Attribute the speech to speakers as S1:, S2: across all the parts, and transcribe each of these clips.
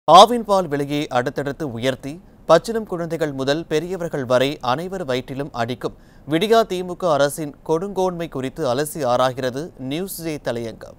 S1: ஆவின் பால் விலையை அடுத்தடுத்து உயர்த்தி பச்சிளம் குழந்தைகள் முதல் பெரியவர்கள் வரை அனைவர் வயிற்றிலும் அடிக்கும் விடியா திமுக அரசின் கொடுங்கோன்மை குறித்து அலசி ஆராய்கிறது நியூஸ் ஜே தலையங்கம்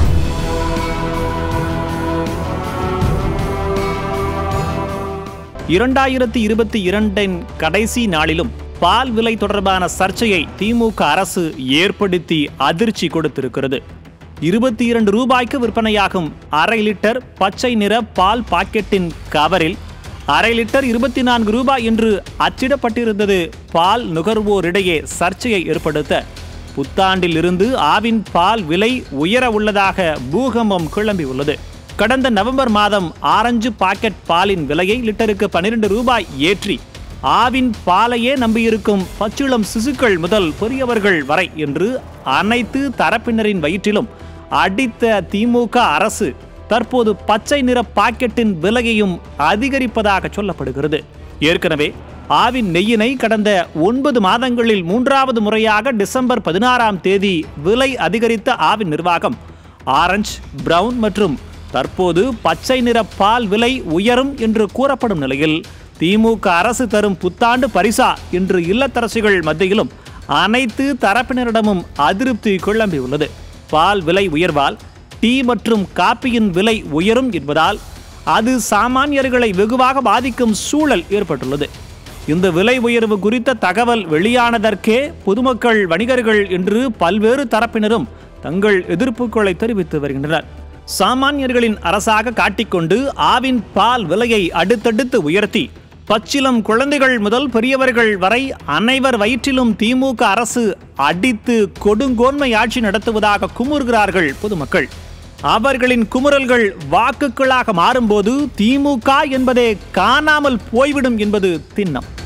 S2: இரண்டாயிரத்தி இருபத்தி இரண்டின் கடைசி நாளிலும் பால் விலை தொடர்பான சர்ச்சையை திமுக அரசு ஏற்படுத்தி அதிர்ச்சி கொடுத்திருக்கிறது இருபத்தி இரண்டு ரூபாய்க்கு விற்பனையாகும் அரை லிட்டர் பச்சை நிற பால் பாக்கெட்டின் கவரில் அரை லிட்டர் இருபத்தி நான்கு ரூபாய் என்று அச்சிடப்பட்டிருந்தது பால் நுகர்வோரிடையே சர்ச்சையை ஏற்படுத்த புத்தாண்டில் இருந்து ஆவின் பால் விலை உயர உள்ளதாக பூகம்பம் கிளம்பியுள்ளது கடந்த நவம்பர் மாதம் ஆரஞ்சு பாக்கெட் பாலின் விலையை லிட்டருக்கு பன்னிரண்டு ரூபாய் ஏற்றி ஆவின் பாலையே நம்பியிருக்கும் பச்சிளம் சிசுக்கள் முதல் பெரியவர்கள் வரை என்று அனைத்து தரப்பினரின் வயிற்றிலும் அடித்த திமுக அரசு தற்போது பச்சை நிற பாக்கெட்டின் விலையையும் அதிகரிப்பதாக சொல்லப்படுகிறது ஏற்கனவே ஆவின் நெய்யினை கடந்த ஒன்பது மாதங்களில் மூன்றாவது முறையாக டிசம்பர் பதினாறாம் தேதி விலை அதிகரித்த ஆவின் நிர்வாகம் ஆரஞ்சு பிரவுன் மற்றும் தற்போது பச்சை நிற பால் விலை உயரும் என்று கூறப்படும் நிலையில் திமுக அரசு தரும் புத்தாண்டு பரிசா இன்று இல்லத்தரசிகள் மத்தியிலும் அனைத்து தரப்பினரிடமும் அதிருப்தி கிளம்பியுள்ளது பால் விலை உயர்வால் டீ மற்றும் காப்பியின் விலை உயரும் என்பதால் அது சாமானியர்களை வெகுவாக பாதிக்கும் சூழல் ஏற்பட்டுள்ளது இந்த விலை உயர்வு குறித்த தகவல் வெளியானதற்கே பொதுமக்கள் வணிகர்கள் என்று பல்வேறு தரப்பினரும் தங்கள் எதிர்ப்புகளை தெரிவித்து வருகின்றனர் சாமானியர்களின் அரசாக காட்டிக்கொண்டு ஆவின் பால் விலையை அடுத்தடுத்து உயர்த்தி பச்சிலம் குழந்தைகள் முதல் பெரியவர்கள் வரை அனைவர் வயிற்றிலும் திமுக அரசு அடித்து கொடுங்கோன்மை ஆட்சி நடத்துவதாக குமுறுகிறார்கள் பொதுமக்கள் அவர்களின் குமுறல்கள் வாக்குகளாக மாறும்போது திமுக என்பதே காணாமல் போய்விடும் என்பது திண்ணம்